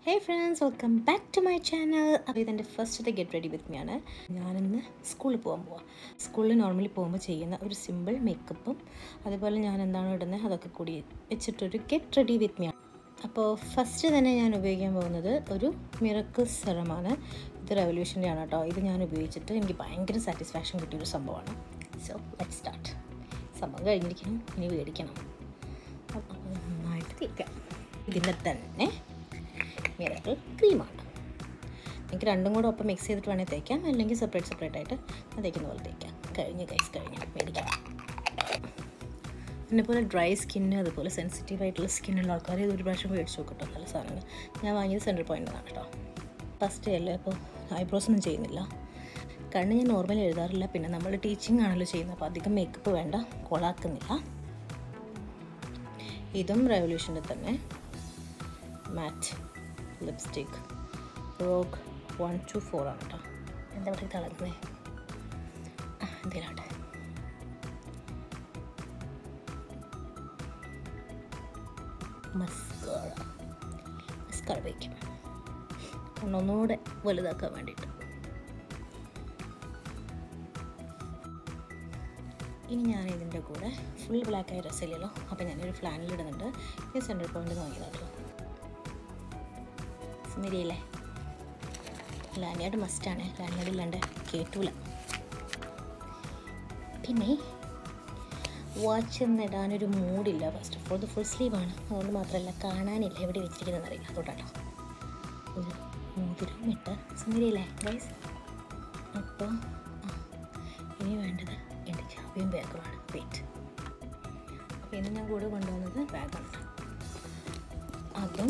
hey friends welcome back to my channel അപ്പോൾ ഇതെൻ്റെ ഫസ്റ്റത്തെ ഗെറ്റ് റെഡി വിത്ത് മീ ആണ് ഞാനിന്ന് സ്കൂളിൽ പോകാൻ പോവാം സ്കൂളിൽ നോർമലി പോകുമ്പോൾ ചെയ്യുന്ന ഒരു സിമ്പിൾ മേക്കപ്പും അതുപോലെ ഞാൻ എന്താണോ ഇടുന്നത് അതൊക്കെ കൂടി വെച്ചിട്ടൊരു ഗെറ്റ് റെഡി വിത്ത് മീ ആണ് അപ്പോൾ ഫസ്റ്റ് തന്നെ ഞാൻ ഉപയോഗിക്കാൻ പോകുന്നത് ഒരു മിറക്കിൾ സെറമാണ് ഇത് റെവല്യൂഷൻ്റെ ആണ് കേട്ടോ ഇത് ഞാൻ ഉപയോഗിച്ചിട്ട് എനിക്ക് ഭയങ്കര സാറ്റിസ്ഫാക്ഷൻ കിട്ടിയൊരു സംഭവമാണ് സോ ലെറ്റ് സ്റ്റാർട്ട് സംഭവം കഴിഞ്ഞിരിക്കണം ഇനി മേടിക്കണം അപ്പോൾ നന്നായിട്ട് തേക്കാം ഇതിൻ്റെ തന്നെ മിറക്കിൾ ക്രീമാണ് എനിക്ക് രണ്ടും കൂടെ ഒപ്പം മിക്സ് ചെയ്തിട്ട് വേണേൽ തേക്കാം അല്ലെങ്കിൽ സെപ്പറേറ്റ് സെപ്പറേറ്റ് ആയിട്ട് അത് തേക്കുന്ന പോലെ തേക്കാം കഴിഞ്ഞ് കൈസ് കഴിഞ്ഞ് മേടിക്കാം എന്നെപ്പോലെ ഡ്രൈ സ്കിന്ന് അതുപോലെ സെൻസിറ്റീവ് ആയിട്ടുള്ള സ്കിന്നുള്ള ആൾക്കാർ ഇത് ഒരു പ്രാവശ്യം മേടിച്ച് നോക്കട്ടോ നല്ല സാധനങ്ങൾ ഞാൻ വാങ്ങിയത് സെൻട്രൽ പോയിൻ്റാണ് കേട്ടോ ഫസ്റ്റ് അല്ലേ അപ്പോൾ ഐബ്രോസ് ഒന്നും ചെയ്യുന്നില്ല കണ്ണ് ഞാൻ നോർമലി എഴുതാറില്ല പിന്നെ നമ്മൾ ടീച്ചിങ് ആണല്ലോ ചെയ്യുന്നത് അപ്പോൾ അധികം മേക്കപ്പ് വേണ്ട കൊളാക്കുന്നില്ല ഇതും റെവല്യൂഷൻ്റെ തന്നെ matte lipstick rouge one two four ആണ് കേട്ടോ എന്താ പറയുക തിളങ്ങുന്നേ ആ എന്തെങ്കിലും മസ്കാറ മസ്കാറ വയ്ക്കും ഒന്നൊന്നുകൂടെ വലുതാക്കാൻ വേണ്ടിയിട്ട് ഇനി ഞാൻ ഇതിൻ്റെ കൂടെ ഫുൾ ബ്ലാക്ക് ആയി ഡ്രസ്സില്ലല്ലോ അപ്പോൾ ഞാനൊരു ഫ്ലാനിൽ ഇടുന്നുണ്ട് ഇത് സെൻട്രൽ പോയിന്റ് നോക്കിയതാട്ടോ സ്മിരിയല്ലേ ലാനിയാട് മസ്റ്റാണ് ലാനിയാട് ഇല്ലാണ്ട് കേട്ടൂല പിന്നെ വാച്ച് ഇടാനൊരു മൂഡില്ല ഫസ്റ്റ് ഓഫ് ഓൾ ഇത് ഫുൾ സ്ലീവാണ് അതുകൊണ്ട് മാത്രമല്ല കാണാനില്ല എവിടെ വെച്ചിരിക്കുന്നതെന്ന് അറിയില്ല അതുകൊണ്ടാട്ടോ ഒരു മോതിരം ഇട്ട് സുന്ദരിയല്ലേ ഗൈസ് അപ്പോൾ ഇനി വേണ്ടത് എൻ്റെ ചാവിയും ബാഗുമാണ് വെയിറ്റ് അപ്പോൾ ഇന്ന് ഞാൻ കൂടെ കൊണ്ടുവന്നത് ബാഗാണ് അതും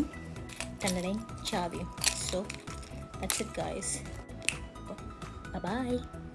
കണ്ണടയും ചാവിയും so that's it guys by